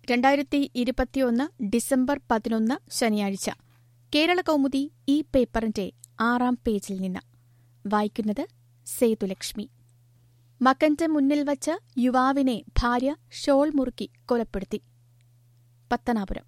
രണ്ടായിരത്തി ഇരുപത്തിയൊന്ന് ഡിസംബർ പതിനൊന്ന് ശനിയാഴ്ച കേരള കൗമുദി ഈ പേപ്പറിന്റെ ആറാം പേജിൽ നിന്ന് വായിക്കുന്നത് സേതുലക്ഷ്മി മകന്റെ മുന്നിൽ വച്ച് യുവാവിനെ ഭാര്യ ഷോൾ മുറുക്കി കൊലപ്പെടുത്തി പത്തനാപുരം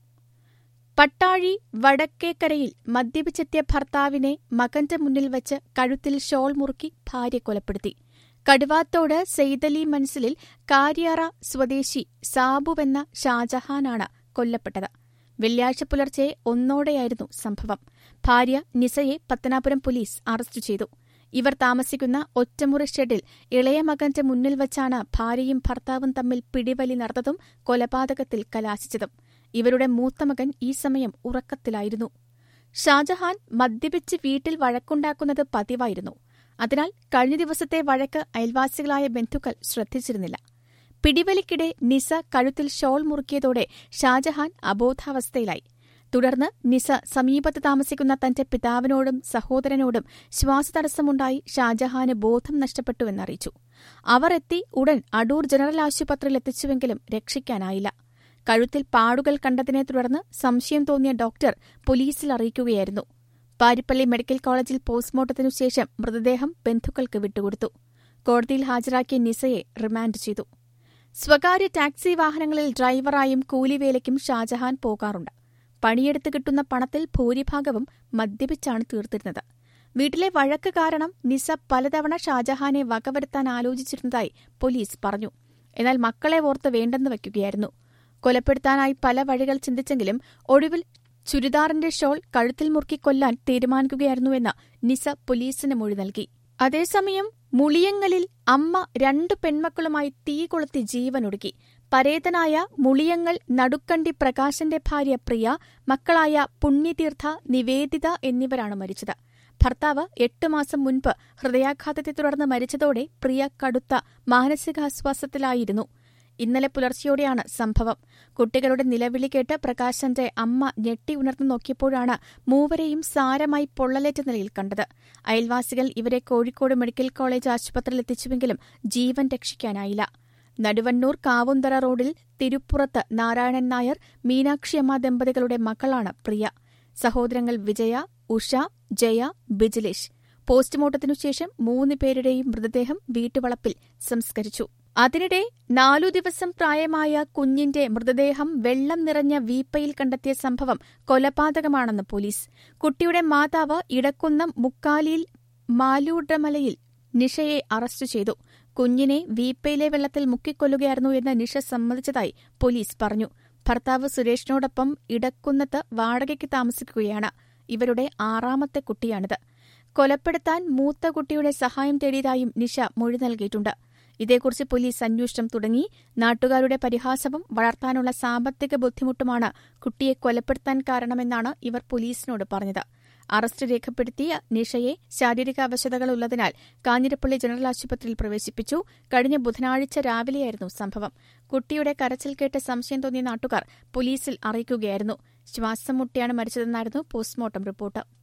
പട്ടാഴി വടക്കേക്കരയിൽ മദ്യപിച്ചെത്തിയ ഭർത്താവിനെ മകന്റെ മുന്നിൽ വച്ച് കഴുത്തിൽ ഷോൾ മുറുക്കി ഭാര്യ കൊലപ്പെടുത്തി കടുവാത്തോട് സെയ്തലി മൻസിലിൽ കാര്യാറ സ്വദേശി സാബുവെന്ന ഷാജഹാനാണ് കൊല്ലപ്പെട്ടത് വെള്ളിയാഴ്ച പുലർച്ചെ ഒന്നോടെയായിരുന്നു സംഭവം ഭാര്യ നിസയെ പത്തനാപുരം പോലീസ് അറസ്റ്റ് ചെയ്തു ഇവർ താമസിക്കുന്ന ഒറ്റമുറി ഷെഡിൽ ഇളയ മകന്റെ മുന്നിൽ വച്ചാണ് ഭാര്യയും ഭർത്താവും തമ്മിൽ പിടിവലി നടന്നതും കൊലപാതകത്തിൽ കലാശിച്ചതും ഇവരുടെ മൂത്ത മകൻ ഈ സമയം ഉറക്കത്തിലായിരുന്നു ഷാജഹാൻ മദ്യപിച്ച് വീട്ടിൽ വഴക്കുണ്ടാക്കുന്നത് പതിവായിരുന്നു അതിനാൽ കഴിഞ്ഞ ദിവസത്തെ വഴക്ക് അയൽവാസികളായ ബന്ധുക്കൾ ശ്രദ്ധിച്ചിരുന്നില്ല പിടിവലിക്കിടെ നിസ കഴുത്തിൽ ഷോൾ മുറുക്കിയതോടെ ഷാജഹാൻ അബോധാവസ്ഥയിലായി തുടർന്ന് നിസ സമീപത്ത് താമസിക്കുന്ന തന്റെ പിതാവിനോടും സഹോദരനോടും ശ്വാസതടസ്സമുണ്ടായി ഷാജഹാന് ബോധം നഷ്ടപ്പെട്ടുവെന്നറിയിച്ചു അവർ എത്തി ഉടൻ അടൂർ ജനറൽ ആശുപത്രിയിൽ എത്തിച്ചുവെങ്കിലും രക്ഷിക്കാനായില്ല കഴുത്തിൽ പാടുകൾ കണ്ടതിനെ തുടർന്ന് സംശയം തോന്നിയ ഡോക്ടർ പോലീസിൽ അറിയിക്കുകയായിരുന്നു പാരിപ്പള്ളി മെഡിക്കൽ കോളേജിൽ പോസ്റ്റ്മോർട്ടത്തിനു ശേഷം മൃതദേഹം ബന്ധുക്കൾക്ക് വിട്ടുകൊടുത്തു കോടതിയിൽ ഹാജരാക്കിയ നിസയെ റിമാൻഡ് ചെയ്തു സ്വകാര്യ ടാക്സി വാഹനങ്ങളിൽ ഡ്രൈവറായും കൂലിവേലയ്ക്കും ഷാജഹാൻ പോകാറുണ്ട് പണിയെടുത്ത് കിട്ടുന്ന പണത്തിൽ ഭൂരിഭാഗവും മദ്യപിച്ചാണ് തീർത്തിരുന്നത് വീട്ടിലെ വഴക്ക് കാരണം നിസ പലതവണ ഷാജഹാനെ വകവരുത്താൻ ആലോചിച്ചിരുന്നതായി പോലീസ് പറഞ്ഞു എന്നാൽ മക്കളെ ഓർത്ത് വേണ്ടെന്ന് വയ്ക്കുകയായിരുന്നു കൊലപ്പെടുത്താനായി പല വഴികൾ ചിന്തിച്ചെങ്കിലും ഒടുവിൽ ചുരിദാറിന്റെ ഷോൾ കഴുത്തിൽ മുറുക്കി കൊല്ലാൻ തീരുമാനിക്കുകയായിരുന്നുവെന്ന് നിസ പോലീസിന് മൊഴി നൽകി അതേസമയം മുളിയങ്ങലിൽ അമ്മ രണ്ടു പെൺമക്കളുമായി തീ കൊളുത്തി ജീവനൊടുക്കി പരേതനായ മുളിയങ്ങൽ നടുക്കണ്ടി പ്രകാശന്റെ ഭാര്യ പ്രിയ മക്കളായ പുണ്യതീർത്ഥ നിവേദിത എന്നിവരാണ് മരിച്ചത് ഭർത്താവ് എട്ട് മാസം മുൻപ് ഹൃദയാഘാതത്തെ തുടർന്ന് മരിച്ചതോടെ പ്രിയ കടുത്ത മാനസികാശ്വാസത്തിലായിരുന്നു ഇന്നലെ പുലർച്ചെയോടെയാണ് സംഭവം കുട്ടികളുടെ നിലവിളി കേട്ട് പ്രകാശന്റെ അമ്മ ഞെട്ടി ഉണർന്നു നോക്കിയപ്പോഴാണ് മൂവരെയും സാരമായി പൊള്ളലേറ്റ നിലയിൽ കണ്ടത് അയൽവാസികൾ ഇവരെ കോഴിക്കോട് മെഡിക്കൽ കോളേജ് ആശുപത്രിയിൽ എത്തിച്ചുവെങ്കിലും ജീവൻ രക്ഷിക്കാനായില്ല നടുവണ്ണൂർ കാവുന്തറ റോഡിൽ തിരുപ്പുറത്ത് നാരായണൻ നായർ മീനാക്ഷിയമ്മ ദമ്പതികളുടെ മക്കളാണ് പ്രിയ സഹോദരങ്ങൾ വിജയ ഉഷ ജയ ബിജിലേഷ് പോസ്റ്റ്മോർട്ടത്തിനു ശേഷം മൂന്ന് പേരുടെയും മൃതദേഹം വീട്ടുവളപ്പിൽ സംസ്കരിച്ചു അതിനിടെ നാലു ദിവസം പ്രായമായ കുഞ്ഞിന്റെ മൃതദേഹം വെള്ളം നിറഞ്ഞ വീപ്പയിൽ കണ്ടെത്തിയ സംഭവം കൊലപാതകമാണെന്ന് പോലീസ് കുട്ടിയുടെ മാതാവ് ഇടക്കുന്നം മുക്കാലിയിൽ മാലൂഡമലയിൽ നിഷയെ അറസ്റ്റ് ചെയ്തു കുഞ്ഞിനെ വീപ്പയിലെ വെള്ളത്തിൽ മുക്കിക്കൊല്ലുകയായിരുന്നു എന്ന് നിഷ സമ്മതിച്ചതായി പോലീസ് പറഞ്ഞു ഭർത്താവ് സുരേഷിനോടൊപ്പം ഇടക്കുന്നത്ത് വാടകയ്ക്ക് താമസിക്കുകയാണ് ഇവരുടെ ആറാമത്തെ കുട്ടിയാണിത് കൊലപ്പെടുത്താൻ മൂത്ത കുട്ടിയുടെ സഹായം തേടിയതായും നിഷ മൊഴി നൽകിയിട്ടുണ്ട് ഇതേക്കുറിച്ച് പോലീസ് അന്വേഷണം തുടങ്ങി നാട്ടുകാരുടെ പരിഹാസവും വളർത്താനുള്ള സാമ്പത്തിക ബുദ്ധിമുട്ടുമാണ് കുട്ടിയെ കൊലപ്പെടുത്താൻ കാരണമെന്നാണ് ഇവർ പോലീസിനോട് പറഞ്ഞത് അറസ്റ്റ് രേഖപ്പെടുത്തിയ നിഷയെ ശാരീരിക അവശതകൾ ഉള്ളതിനാൽ കാഞ്ഞിരപ്പള്ളി ജനറൽ ആശുപത്രിയിൽ പ്രവേശിപ്പിച്ചു കഴിഞ്ഞ ബുധനാഴ്ച രാവിലെയായിരുന്നു സംഭവം കുട്ടിയുടെ കരച്ചിൽ കേട്ട് സംശയം തോന്നിയ നാട്ടുകാർ പോലീസിൽ അറിയിക്കുകയായിരുന്നു ശ്വാസം മുട്ടിയാണ് മരിച്ചതെന്നായിരുന്നു പോസ്റ്റ്മോർട്ടം റിപ്പോർട്ട്